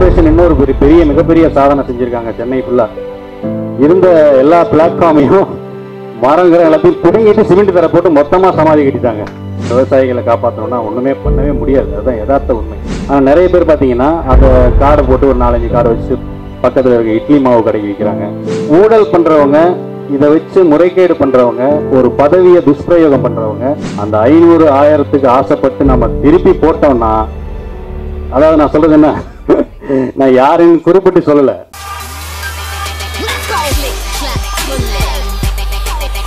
Corporation இன்னொரு பெரிய பெரிய மிகப்பெரிய சாதனை செஞ்சிருக்காங்க சென்னை ஃபுல்லா இருந்த எல்லா பிளாட்ஃபார்மையும் மரங்கிற எல்லாத்தையும் பிடுங்கிட்டு சிமெண்ட் தர போட்டு மொத்தமா சமாதி கட்டிட்டாங்க விவசாயிகளை காப்பாற்றணும்னா ஒண்ணுமே பண்ணவே முடியாது அதுதான் யதார்த்த உண்மை ஆனா நிறைய பேர் பாத்தீங்கன்னா அந்த கார்டை போட்டு ஒரு நாலஞ்சு கார்டை வச்சு பக்கத்துல இருக்க இட்லி மாவு கடைக்கு விற்கிறாங்க ஊழல் பண்றவங்க இதை வச்சு முறைகேடு பண்றவங்க ஒரு பதவியை துஷ்பிரயோகம் பண்றவங்க அந்த ஐநூறு ஆயிரத்துக்கு ஆசைப்பட்டு நம்ம திருப்பி போட்டோம்னா அதாவது நான் சொல்றது என்ன நான் யாரையும் குறிப்பிட்டு சொல்லல Let's go. Click, clap, bullet.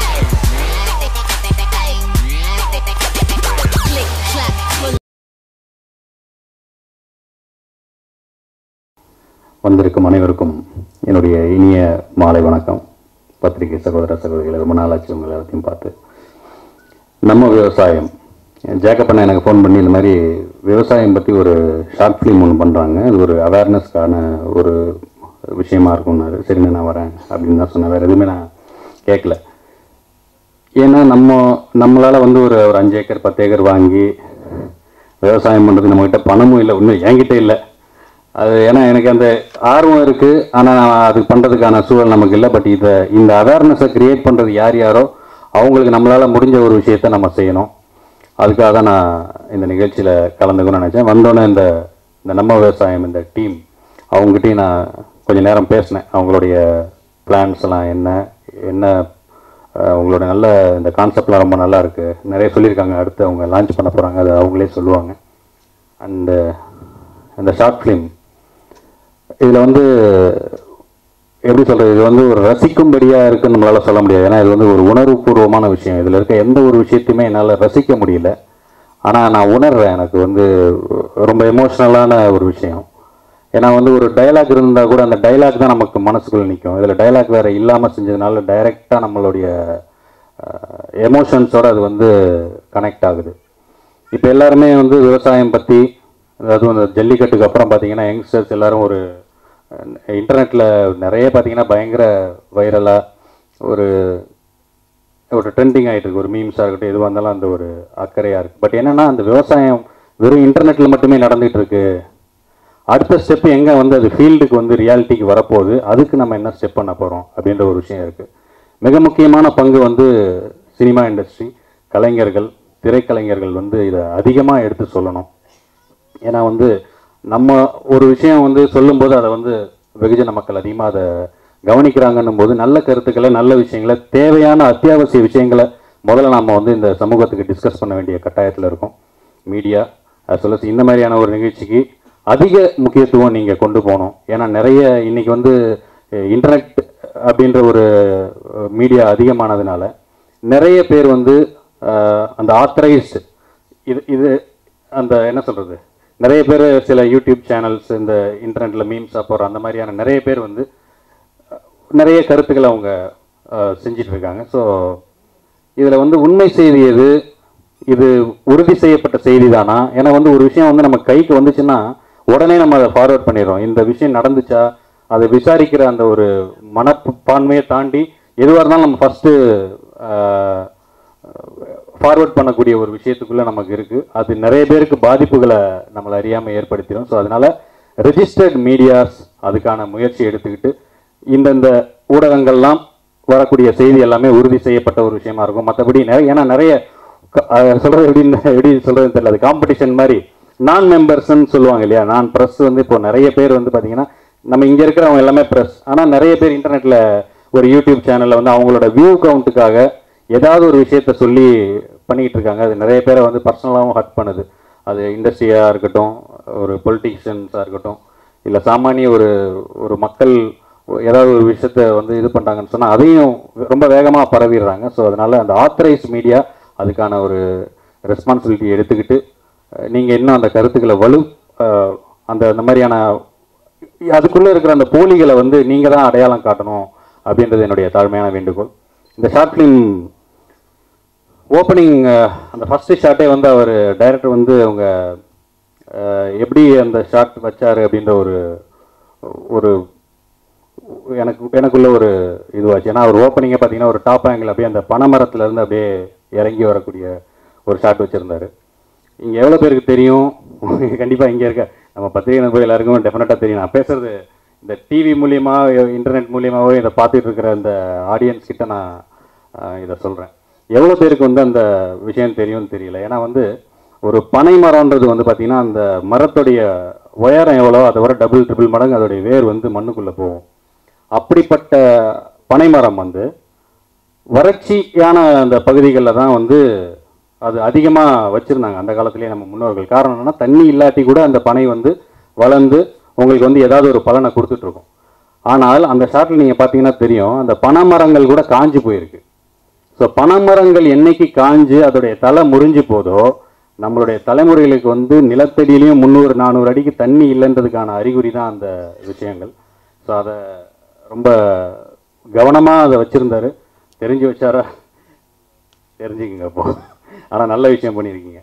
Click, clap, bullet. வந்திருக்கும் அனைவருக்கும் என்னுடைய இனிய மாலை வணக்கம் பத்திரிகை சகோதர சகோதரிகளை ரொம்ப நாளாச்சு உங்களை எல்லாத்தையும் பார்த்து நம்ம விவசாயம் ஜேக்கப் எனக்கு ஃபோன் பண்ணி இந்த மாதிரி விவசாயம் பற்றி ஒரு ஷார்ட் ஃபிலிம் ஒன்று பண்ணுறாங்க இது ஒரு அவேர்னஸ்க்கான ஒரு விஷயமா இருக்கும்னாரு சரிண்ணே நான் வரேன் அப்படின்னு தான் சொன்னேன் வேறு எதுவுமே நான் கேட்கல ஏன்னா நம்ம நம்மளால் வந்து ஒரு ஒரு அஞ்சு ஏக்கர் பத்து ஏக்கர் வாங்கி விவசாயம் பண்ணுறது நம்மக்கிட்ட பணமும் இல்லை ஒன்றும் என்கிட்ட இல்லை அது ஏன்னா எனக்கு அந்த ஆர்வம் இருக்குது ஆனால் நான் அது பண்ணுறதுக்கான சூழல் நமக்கு இல்லை பட் இதை இந்த அவேர்னஸை க்ரியேட் பண்ணுறது யார் யாரோ அவங்களுக்கு நம்மளால் முடிஞ்ச ஒரு விஷயத்த நம்ம செய்யணும் அதுக்காக தான் நான் இந்த நிகழ்ச்சியில் கலந்துக்கணும்னு நினச்சேன் வந்தோன்னே இந்த இந்த நம்ம விவசாயம் இந்த டீம் அவங்ககிட்டயும் நான் கொஞ்சம் நேரம் பேசினேன் அவங்களுடைய பிளான்ஸ் எல்லாம் என்ன என்ன அஹ், உங்களோட நல்ல இந்த கான்செப்ட்லாம் ரொம்ப நல்லா இருக்கு நிறைய சொல்லியிருக்காங்க அடுத்து அவங்க லான்ச் பண்ண போகிறாங்க அது அவங்களே சொல்லுவாங்க அண்டு அந்த ஷார்ட் ஃபிலிம் இதில் வந்து எப்படி சொல்கிறது இது வந்து ஒரு ரசிக்கும்படியாக இருக்குன்னு நம்மளால் சொல்ல முடியாது ஏன்னா இது வந்து ஒரு உணர்வுபூர்வமான விஷயம் இதில் இருக்க எந்த ஒரு விஷயத்தையுமே என்னால் ரசிக்க முடியல ஆனால் நான் உணர்றேன் எனக்கு வந்து ரொம்ப எமோஷ்னலான ஒரு விஷயம் ஏன்னா வந்து ஒரு டயலாக் இருந்தால் கூட அந்த டயலாக் தான் நமக்கு மனசுக்குள்ள நிற்கும் இதில் டயலாக் வேறு இல்லாமல் செஞ்சதுனால டைரெக்டாக நம்மளுடைய எமோஷன்ஸோடு அது வந்து கனெக்ட் ஆகுது இப்போ எல்லாருமே வந்து விவசாயம் பற்றி அதாவது அந்த ஜல்லிக்கட்டுக்கு அப்புறம் பார்த்தீங்கன்னா யங்ஸ்டர்ஸ் எல்லாரும் ஒரு இன்டர்நெட்டில் நிறைய பார்த்தீங்கன்னா பயங்கர வைரலாக ஒரு ஒரு ட்ரெண்டிங் ஆகிட்டு இருக்கு ஒரு மீம்ஸாக இருக்கட்டும் எதுவாக இருந்தாலும் அந்த ஒரு அக்கறையாக இருக்குது பட் என்னென்னா அந்த விவசாயம் வெறும் இன்டர்நெட்டில் மட்டுமே நடந்துகிட்டு இருக்கு அடுத்த ஸ்டெப் எங்கே வந்து அது ஃபீல்டுக்கு வந்து ரியாலிட்டிக்கு வரப்போகுது அதுக்கு நம்ம என்ன ஸ்டெப் பண்ண போகிறோம் அப்படின்ற ஒரு விஷயம் இருக்குது மிக முக்கியமான பங்கு வந்து சினிமா இண்டஸ்ட்ரி கலைஞர்கள் திரைக்கலைஞர்கள் வந்து இதை அதிகமாக எடுத்து சொல்லணும் ஏன்னா வந்து நம்ம ஒரு விஷயம் வந்து சொல்லும்போது அதை வந்து வெகுஜன மக்கள் அதிகமாக அதை கவனிக்கிறாங்கன்னும் போது நல்ல கருத்துக்களை நல்ல விஷயங்களை தேவையான அத்தியாவசிய விஷயங்களை முதல்ல நம்ம வந்து இந்த சமூகத்துக்கு டிஸ்கஸ் பண்ண வேண்டிய கட்டாயத்தில் இருக்கோம் மீடியா அது சொல்ல இந்த மாதிரியான ஒரு நிகழ்ச்சிக்கு அதிக முக்கியத்துவம் நீங்கள் கொண்டு போகணும் ஏன்னா நிறைய இன்னைக்கு வந்து இன்டர்நெட் அப்படின்ற ஒரு மீடியா அதிகமானதுனால நிறைய பேர் வந்து அஹ், அந்த ஆத்தரைஸ்டு இது இது அந்த என்ன சொல்கிறது நிறைய பேர் சில யூடியூப் சேனல்ஸ் இந்த இன்டர்நெட்டில் மீம்ஸாக போகிற அந்த மாதிரியான நிறைய பேர் வந்து அஹ், நிறைய கருத்துக்களை அவங்க அஹ், செஞ்சிட்டு இருக்காங்க ஸோ இதில் வந்து உண்மை செய்தி எது இது உறுதி செய்யப்பட்ட செய்தி தானா ஏன்னா வந்து ஒரு விஷயம் வந்து நம்ம கைக்கு வந்துச்சுன்னா உடனே நம்ம அதை ஃபார்வர்ட் பண்ணிடுறோம் இந்த விஷயம் நடந்துச்சா அதை விசாரிக்கிற அந்த ஒரு மனப்பான்மையை தாண்டி எதுவாக இருந்தாலும் நம்ம ஃபஸ்ட்டு ஃபார்வர்ட் பண்ணக்கூடிய ஒரு விஷயத்துக்குள்ள நமக்கு இருக்கு அது நிறைய பேருக்கு பாதிப்புகளை நம்மளை அறியாமல் ஏற்படுத்திடும் ஸோ அதனால ரெஜிஸ்டர்ட் மீடியாஸ் அதுக்கான முயற்சி எடுத்துக்கிட்டு இந்தந்த ஊடகங்கள்லாம் வரக்கூடிய செய்தி எல்லாமே உறுதி செய்யப்பட்ட ஒரு விஷயமா இருக்கும் மற்றபடி நிறைய ஏன்னா நிறைய க- அஹ் சொல்றது எப்படின்னு எப்படி சொல்றதுன்னு தெரியல அது காம்படிஷன் மாதிரி நான் மெம்பர்ஸ்ன்னு சொல்லுவாங்க இல்லையா நான் ப்ரெஸ் வந்து இப்போ நிறைய பேர் வந்து பார்த்தீங்கன்னா நம்ம இங்கே இருக்கிறவங்க எல்லாமே ப்ரெஸ் ஆனால் நிறைய பேர் இன்டர்நெட்டில் ஒரு யூடியூப் சேனலில் வந்து அவங்களோட வியூ கவுண்ட்டுக்காக ஏதாவது ஒரு விஷயத்த சொல்லி பண்ணிக்கிட்டு இருக்காங்க அது நிறைய பேரை வந்து பர்சனலாகவும் ஹர்ட் பண்ணுது அது இண்டஸ்ட்ரியாக இருக்கட்டும் ஒரு பொலிட்டிஷியன்ஸாக இருக்கட்டும் இல்லை சாமானிய ஒரு ஒரு மக்கள் ஏதாவது ஒரு விஷயத்த வந்து இது பண்ணுறாங்கன்னு சொன்னால் அதையும் ரொம்ப வேகமாக பரவிடுறாங்க ஸோ அதனால் அந்த ஆத்தரைஸ் மீடியா அதுக்கான ஒரு ரெஸ்பான்சிபிலிட்டி எடுத்துக்கிட்டு நீங்கள் இன்னும் அந்த கருத்துக்களை வலு அஹ், அந்த அந்த மாதிரியான அதுக்குள்ளே இருக்கிற அந்த போலிகளை வந்து நீங்கள் தான் அடையாளம் காட்டணும் அப்படின்றது என்னுடைய தாழ்மையான வேண்டுகோள் இந்த ஷார்ட் ஃபிலிம் ஓப்பனிங் அந்த ஃபஸ்ட்டு ஷாட்டே வந்து அவர் டைரக்டர் வந்து அவங்க அஹ், எப்படி அந்த ஷாட் வச்சாரு அப்படின்ற ஒரு ஒரு எனக்கு எனக்குள்ள ஒரு இதுவாச்சு ஏன்னா அவர் ஓப்பனிங்கே பார்த்தீங்கன்னா ஒரு டாப் ஆங்கிள் அப்படியே அந்த பனைமரத்துல இருந்து அப்படியே இறங்கி வரக்கூடிய ஒரு ஷாட் வச்சுருந்தாரு இங்கே எவ்வளோ பேருக்கு தெரியும் கண்டிப்பாக இங்கே இருக்க நம்ம பத்திரிகை நண்பர்கள் எல்லாருக்கும் டெஃபினட்டாக தெரியும் நான் பேசுறது இந்த டிவி மூலியமா இன்டர்நெட் மூலியமாவோ இதை பார்த்துட்டு இருக்கிற இந்த ஆடியன்ஸ் கிட்ட நான் ஆஹ், இதை சொல்கிறேன் எவ்வளோ பேருக்கு வந்து அந்த விஷயம் தெரியும்னு தெரியல ஏன்னா வந்து ஒரு பனை மரம்ன்றது வந்து பார்த்திங்கன்னா அந்த மரத்துடைய உயரம் எவ்வளோ அதை விட டபுள் ட்ரிபிள் மடங்கு அதோடைய வேர் வந்து மண்ணுக்குள்ளே போகும் அப்படிப்பட்ட பனைமரம் வந்து வறட்சியான அந்த பகுதிகளில் தான் வந்து அது அதிகமாக வச்சுருந்தாங்க அந்த காலத்திலேயே நம்ம முன்னோர்கள் காரணம் என்னன்னா தண்ணி இல்லாட்டி கூட அந்த பனை வந்து வளர்ந்து உங்களுக்கு வந்து ஏதாவது ஒரு பலனை கொடுத்துட்ருக்கும் ஆனால் அந்த ஷாட்டில் நீங்கள் பார்த்தீங்கன்னா தெரியும் அந்த பனைமரங்கள் கூட காஞ்சு போயிருக்கு ஸோ பனைமரங்கள் என்னைக்கு காஞ்சு அதோடைய தலை முறிஞ்சு போதோ நம்மளுடைய தலைமுறைகளுக்கு வந்து நிலத்தடியிலையும் முந்நூறு நானூறு அடிக்கு தண்ணி இல்லைன்றதுக்கான அறிகுறி தான் அந்த விஷயங்கள் ஸோ அதை ரொம்ப கவனமாக அதை வச்சுருந்தாரு தெரிஞ்சு வச்சாரா தெரிஞ்சுக்கங்க அப்போ ஆனால் நல்ல விஷயம் பண்ணியிருக்கீங்க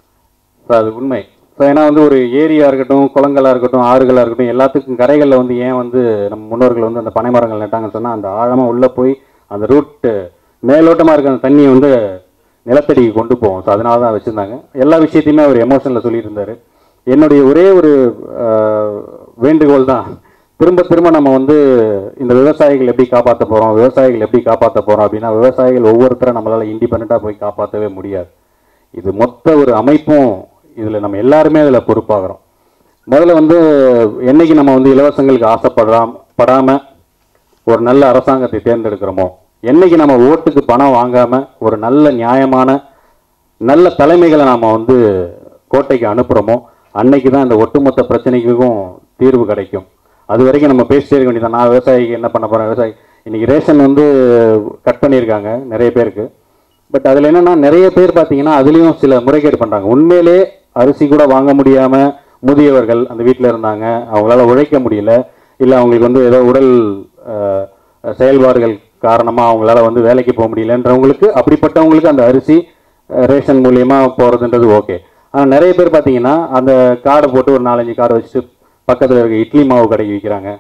ஸோ அது உண்மை ஸோ ஏன்னா வந்து ஒரு ஏரியா இருக்கட்டும் குளங்களாக இருக்கட்டும் ஆறுகளாக இருக்கட்டும் எல்லாத்துக்கும் கரைகளில் வந்து ஏன் வந்து நம்ம முன்னோர்கள் வந்து அந்த பனை மரங்கள் நட்டாங்கன்னு சொன்னால் அந்த ஆழமாக உள்ளே போய் அந்த ரூட்டு மேலோட்டமாக இருக்க அந்த தண்ணியை வந்து நிலத்தடிக்கு கொண்டு போகும் ஸோ அதனால தான் வச்சுருந்தாங்க எல்லா விஷயத்தையுமே அவர் எமோஷனில் சொல்லிட்டு இருந்தார் என்னுடைய ஒரே ஒரு ஆஹ், வேண்டுகோள் தான் திரும்ப திரும்ப நம்ம வந்து இந்த விவசாயிகள் எப்படி காப்பாற்ற போகிறோம் விவசாயிகள் எப்படி காப்பாற்ற போகிறோம் அப்படின்னா விவசாயிகள் ஒவ்வொருத்தரை நம்மளால் இண்டிபெண்ட்டாக போய் காப்பாற்றவே முடியாது இது மொத்த ஒரு அமைப்பும் இதில் நம்ம எல்லாருமே அதில் பொறுப்பாகிறோம் முதல்ல வந்து என்னைக்கு நம்ம வந்து இலவசங்களுக்கு ஆசைப்படுறாம் படாமல் ஒரு நல்ல அரசாங்கத்தை தேர்ந்தெடுக்கிறோமோ என்னைக்கு நம்ம ஓட்டுக்கு பணம் வாங்காமல் ஒரு நல்ல நியாயமான நல்ல தலைமைகளை நாம் வந்து கோட்டைக்கு அனுப்புகிறோமோ அன்னைக்கு தான் இந்த ஒட்டுமொத்த பிரச்சனைக்கும் தீர்வு கிடைக்கும் அது வரைக்கும் நம்ம பேசிட்டே இருக்க வேண்டியது நான் விவசாயிக்கு என்ன பண்ண போகிறேன் விவசாயி இன்னைக்கு ரேஷன் வந்து கட் பண்ணியிருக்காங்க நிறைய பேருக்கு பட் அதில் என்னன்னா நிறைய பேர் பார்த்தீங்கன்னா அதுலேயும் சில முறைகேடு பண்ணுறாங்க உண்மையிலே அரிசி கூட வாங்க முடியாமல் முதியவர்கள் அந்த வீட்டில் இருந்தாங்க அவங்களால உழைக்க முடியல இல்லை அவங்களுக்கு வந்து ஏதோ உடல் அஹ், செயல்பாடுகள் காரணமாக அவங்களால வந்து வேலைக்கு போக முடியலன்றவங்களுக்கு அப்படிப்பட்டவங்களுக்கு அந்த அரிசி அஹ், ரேஷன் மூலியமாக போகிறதுன்றது ஓகே ஆனால் நிறைய பேர் பார்த்தீங்கன்னா அந்த கார்டை போட்டு ஒரு நாலஞ்சு கார்டு வச்சுட்டு பக்கத்தில் இருக்க இட்லி மாவு கடைக்கு விற்கிறாங்க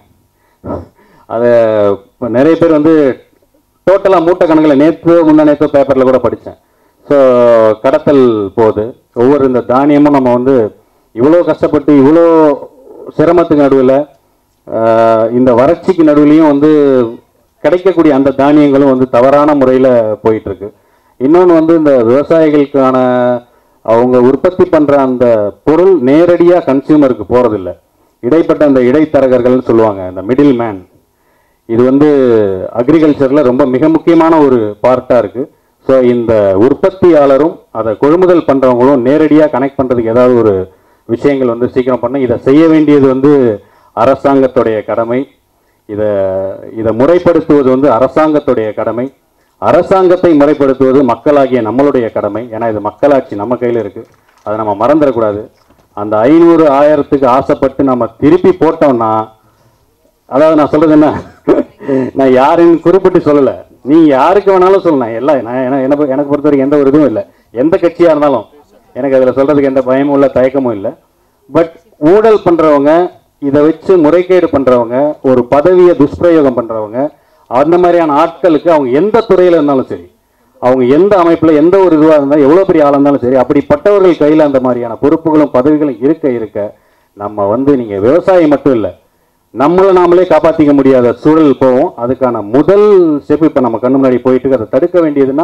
அதை இப்ப நிறைய பேர் வந்து டோட்டலாக மூட்டை கணக்கில் நேற்று முந்தா நேற்று பேப்பரில் கூட படித்தேன் ஸோ கடத்தல் போகுது ஒவ்வொரு இந்த தானியமும் நம்ம வந்து இவ்வளோ கஷ்டப்பட்டு இவ்வளோ சிரமத்துக்கு நடுவில் இந்த வறட்சிக்கு நடுவுலையும் வந்து கிடைக்கக்கூடிய அந்த தானியங்களும் வந்து தவறான முறையில் போயிட்டுருக்கு இன்னொன்று வந்து இந்த விவசாயிகளுக்கான அவங்க உற்பத்தி பண்ணுற அந்த பொருள் நேரடியாக கன்சியூமருக்கு போகிறதில்ல இடைப்பட்ட அந்த இடைத்தரகர்கள்னு சொல்லுவாங்க இந்த மிடில் மேன் இது வந்து அக்ரிகல்ச்சரில் ரொம்ப மிக முக்கியமான ஒரு பார்ட்டாக இருக்குது ஸோ இந்த உற்பத்தியாளரும் அதை கொள்முதல் பண்ணுறவங்களும் நேரடியாக கனெக்ட் பண்ணுறதுக்கு ஏதாவது ஒரு விஷயங்கள் வந்து சீக்கிரம் பண்ண இதை செய்ய வேண்டியது வந்து அரசாங்கத்துடைய கடமை இதை இதை முறைப்படுத்துவது வந்து அரசாங்கத்துடைய கடமை அரசாங்கத்தை முறைப்படுத்துவது மக்களாகிய நம்மளுடைய கடமை ஏன்னா இது மக்களாட்சி நம்ம கையில் இருக்குது அதை நம்ம மறந்துடக்கூடாது அந்த ஐநூறு ஆயிரத்துக்கு ஆசைப்பட்டு நம்ம திருப்பி போட்டோம்னா அதாவது நான் சொல்றது என்ன நான் யாரையும் குறிப்பிட்டு சொல்லலை நீ யாருக்கு வேணாலும் சொல்லலாம் எல்லாம் நான் என- எனக்கு எனக்கு பொறுத்த வரைக்கும் எந்த ஒரு இதுவும் இல்லை எந்த கட்சியாக இருந்தாலும் எனக்கு அதில் சொல்றதுக்கு எந்த பயமும் இல்லை தயக்கமும் இல்லை பட் ஊழல் பண்றவங்க இதை வச்சு முறைகேடு பண்றவங்க ஒரு பதவியை துஷ்பிரயோகம் பண்றவங்க அந்த மாதிரியான ஆட்களுக்கு அவங்க எந்த துறையில இருந்தாலும் சரி அவங்க எந்த அமைப்புல எந்த ஒரு இதுவாக இருந்தாலும் எவ்வளோ பெரிய ஆளாக இருந்தாலும் சரி அப்படிப்பட்டவர்கள் கையில் அந்த மாதிரியான பொறுப்புகளும் பதவிகளும் இருக்க இருக்க நம்ம வந்து நீங்க விவசாயி மட்டும் இல்லை நம்மளை நாமளே காப்பாற்றிக்க முடியாத சூழல் போவோம் அதுக்கான முதல் ஸ்டெப் இப்போ நம்ம கண்ணு முன்னாடி போயிட்டு இருக்கு. அதை தடுக்க வேண்டியதுன்னா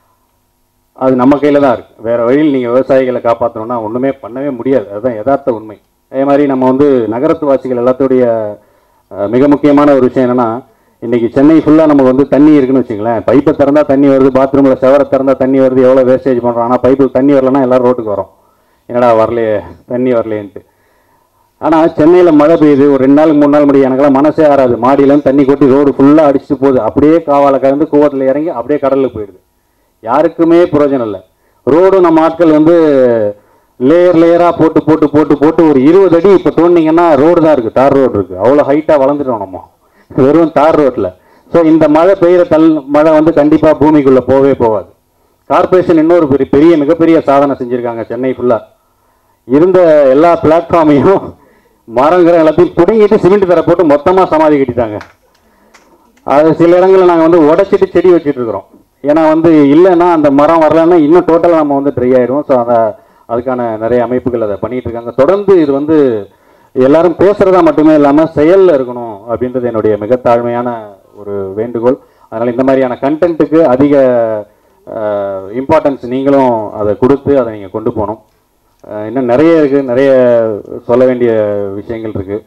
அது நம்ம கையில் தான் இருக்குது வேறு வழியில் நீங்கள் விவசாயிகளை காப்பாற்றணும்னா ஒன்றுமே பண்ணவே முடியாது அதுதான் யதார்த்த உண்மை அதே மாதிரி நம்ம வந்து நகரத்து வாசிகள் எல்லாத்துடைய அஹ், மிக முக்கியமான ஒரு விஷயம் என்னென்னா இன்றைக்கி சென்னை ஃபுல்லாக நமக்கு வந்து தண்ணி இருக்குன்னு வச்சுங்களேன் பைப்பை திறந்தா தண்ணி வருது பாத்ரூமில் செவரை திறந்தா தண்ணி வருது எவ்வளோ வேஸ்டேஜ் பண்ணுறோம் ஆனால் பைப்பில் தண்ணி வரலன்னா எல்லாரும் ரோட்டுக்கு வரோம் என்னடா வரலையே தண்ணி வரலையேன்ட்டு ஆனால் சென்னையில் மழை பெய்யுது ஒரு ரெண்டு நாளுக்கு மூணு நாள் முடியும் எனக்கெல்லாம் மனசே ஆறாது மாடியிலேருந்து தண்ணி கொட்டி ரோடு ஃபுல்லாக அடிச்சுட்டு போகுது அப்படியே காவால கலந்து கூவத்தில் இறங்கி அப்படியே கடலுக்கு போயிடுது யாருக்குமே பிரயோஜனம் இல்லை ரோடும் நம்ம ஆட்கள் வந்து லேயர் லேயராக போட்டு போட்டு போட்டு போட்டு ஒரு இருபது அடி இப்போ தோண்டிங்கன்னா ரோடு தான் இருக்குது தார் ரோடு இருக்குது அவ்வளோ ஹைட்டாக வளர்ந்துட்டோம் நம்ம வெறும் தார் ரோட்டில் ஸோ இந்த மழை பெய்கிற தல் மழை வந்து கண்டிப்பாக பூமிக்குள்ளே போகவே போகாது கார்ப்பரேஷன் இன்னொரு பெரிய பெரிய மிகப்பெரிய சாதனை செஞ்சுருக்காங்க சென்னை ஃபுல்லாக இருந்த எல்லா பிளாட்ஃபார்மையும் மரங்கிற எல்லாத்தையும் பிடுங்கிட்டு சிமெண்ட் தர போட்டு மொத்தமாக சமாதி கட்டிட்டாங்க அது சில இடங்களில் நாங்கள் வந்து உடைச்சிட்டு செடி வச்சுட்டு இருக்கிறோம் ஏன்னா வந்து இல்லைன்னா அந்த மரம் வரலன்னா இன்னும் டோட்டலாக நம்ம வந்து ட்ரை ஆகிடுவோம் ஸோ அதை அதுக்கான நிறைய அமைப்புகள் அதை பண்ணிட்டு இருக்காங்க தொடர்ந்து இது வந்து எல்லாரும் பேசுறதா மட்டுமே இல்லாமல் செயலில் இருக்கணும் அப்படின்றது என்னுடைய மிக தாழ்மையான ஒரு வேண்டுகோள் அதனால் இந்த மாதிரியான கண்டென்ட்டுக்கு அதிக இம்பார்ட்டன்ஸ் நீங்களும் அதை கொடுத்து அதை நீங்கள் கொண்டு போகணும் அஹ் இன்னும் நிறைய இருக்குது நிறைய சொல்ல வேண்டிய விஷயங்கள் இருக்குது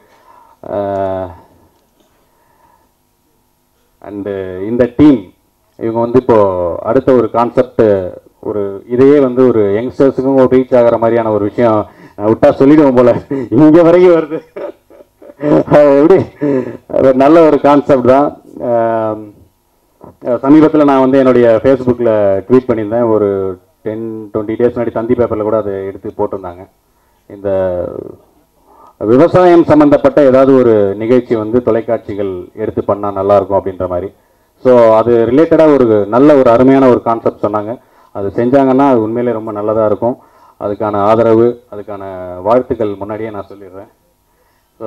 அண்டு இந்த டீம் இவங்க வந்து இப்போ அடுத்த ஒரு கான்செப்ட் ஒரு இதையே வந்து ஒரு யங்ஸ்டர்ஸுக்கும் ஒரு ரீச் ஆகிற மாதிரியான ஒரு விஷயம் நான் விட்டா சொல்லிடுவோம் போல இங்கே வரைக்கும் வருது அது எப்படி அது ஒரு நல்ல ஒரு கான்செப்ட் தான் சமீபத்தில் நான் வந்து என்னுடைய ஃபேஸ்புக்கில் ட்வீட் பண்ணியிருந்தேன் ஒரு டென் டுவெண்ட்டி டேஸ் முன்னாடி தந்தி பேப்பரில் கூட அதை எடுத்து போட்டிருந்தாங்க இந்த விவசாயம் சம்மந்தப்பட்ட ஏதாவது ஒரு நிகழ்ச்சி வந்து தொலைக்காட்சிகள் எடுத்து பண்ணால் நல்லாயிருக்கும் அப்படின்ற மாதிரி ஸோ அது ரிலேட்டடாக ஒரு நல்ல ஒரு அருமையான ஒரு கான்செப்ட் சொன்னாங்க அது செஞ்சாங்கன்னா அது உண்மையிலே ரொம்ப நல்லதாக இருக்கும் அதுக்கான ஆதரவு அதுக்கான வாழ்த்துக்கள் முன்னாடியே நான் சொல்லிடுறேன் ஸோ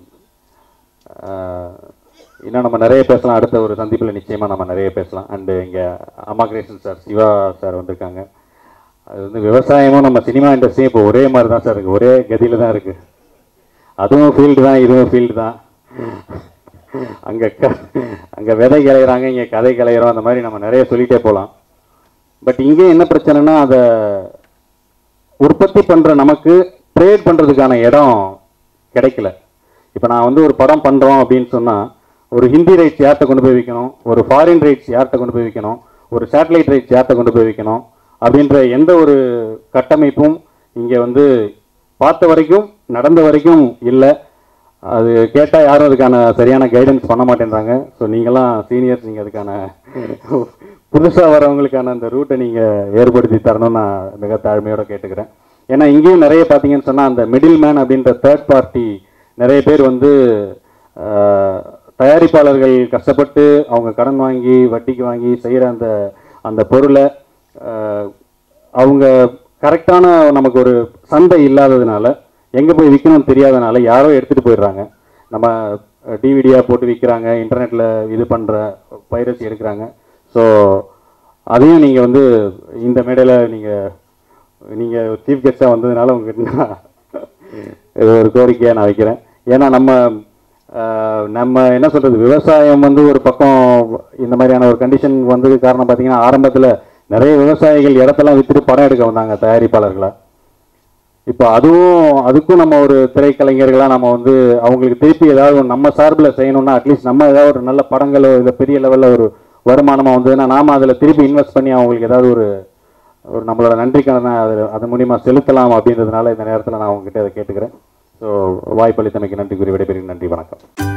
இன்னும் நம்ம நிறைய பேசலாம் அடுத்த ஒரு சந்திப்பில் நிச்சயமாக நம்ம நிறைய பேசலாம் அண்டு இங்கே அம்மா கிருஷ்ணன் சார் சிவா சார் வந்திருக்காங்க அது வந்து விவசாயமும் நம்ம சினிமா இண்டஸ்ட்ரியும் இப்போ ஒரே மாதிரி தான் சார் இருக்குது ஒரே கதியில் தான் இருக்குது அதுவும் ஃபீல்டு தான் இதுவும் ஃபீல்டு தான் அங்கே க அங்கே விதை கிளையிறாங்க இங்கே கதை கிளையிறோம் அந்த மாதிரி நம்ம நிறைய சொல்லிகிட்டே போகலாம் பட் இங்கே என்ன பிரச்சனைனா அதை உற்பத்தி பண்ணுற நமக்கு ட்ரேட் பண்ணுறதுக்கான இடம் கிடைக்கல இப்போ நான் வந்து ஒரு படம் பண்ணுறோம் அப்படின்னு சொன்னால் ஒரு ஹிந்தி ரைட்ஸ் யார்கிட்ட கொண்டு போய் விற்கணும் ஒரு ஃபாரின் ரைட்ஸ் யார்கிட்ட கொண்டு போய் விற்கணும் ஒரு சேட்டலைட் ரைட்ஸ் யார்கிட்ட கொண்டு போய் விற்கணும் அப்படின்ற எந்த ஒரு கட்டமைப்பும் இங்கே வந்து பார்த்த வரைக்கும் நடந்த வரைக்கும் இல்லை அது கேட்டால் யாரும் அதுக்கான சரியான கைடன்ஸ் பண்ண மாட்டேன்றாங்க ஸோ நீங்களாம் சீனியர்ஸ் நீங்கள் அதுக்கான புதுசாக வரவங்களுக்கான அந்த ரூட்டை நீங்கள் ஏற்படுத்தி தரணும்னு நான் மிக தாழ்மையோட கேட்டுக்கிறேன் ஏன்னா இங்கேயும் நிறைய பார்த்தீங்கன்னு சொன்னால் அந்த மிடில் மேன் அப்படின்ற தேர்ட் பார்ட்டி நிறைய பேர் வந்து ஆஹ், தயாரிப்பாளர்கள் கஷ்டப்பட்டு அவங்க கடன் வாங்கி வட்டிக்கு வாங்கி செய்கிற அந்த அந்த பொருளை ஆஹ், அவங்க கரெக்டான நமக்கு ஒரு சந்தை இல்லாததுனால எங்கே போய் விற்கணும்னு தெரியாதனால யாரோ எடுத்துகிட்டு போயிடுறாங்க நம்ம டிவிடியாக போட்டு விற்கிறாங்க இன்டர்நெட்டில் இது பண்ணுற பைரசி எடுக்கிறாங்க ஸோ அதையும் நீங்கள் வந்து இந்த மேடையில் நீங்கள் நீங்கள் சீஃப் கெஸ்ட்டாக வந்ததுனால உங்ககிட்ட நான் இது ஒரு கோரிக்கையாக நான் வைக்கிறேன் ஏன்னா நம்ம ஆஹ், நம்ம என்ன சொல்கிறது விவசாயம் வந்து ஒரு பக்கம் இந்த மாதிரியான ஒரு கண்டிஷன் வந்தது காரணம் பார்த்தீங்கன்னா ஆரம்பத்தில் நிறைய விவசாயிகள் இடத்தெல்லாம் விற்றுட்டு படம் எடுக்க வந்தாங்க தயாரிப்பாளர்களாக இப்போ அதுவும் அதுக்கும் நம்ம ஒரு திரைக்கலைஞர்களாக நம்ம வந்து அவங்களுக்கு திருப்பி ஏதாவது ஒண்ணு நம்ம சார்பில் செய்யணும்னா அட்லீஸ்ட் நம்ம ஏதாவது ஒரு நல்ல படங்களோ இல்லை பெரிய லெவலில் ஒரு வருமானமாக வந்ததுன்னா நாம அதில் திருப்பி இன்வெஸ்ட் பண்ணி அவங்களுக்கு ஏதாவது ஒரு ஒரு நம்மளோட நன்றிக்கான அது அது மூலிமா செலுத்தலாம் அப்படின்றதுனால இந்த நேரத்தில் நான் உங்ககிட்ட அதை கேட்டுக்கிறேன் ஸோ வாய்ப்பளித்தமைக்கு நன்றி கூறி விடைபெறுகிறேன் நன்றி வணக்கம்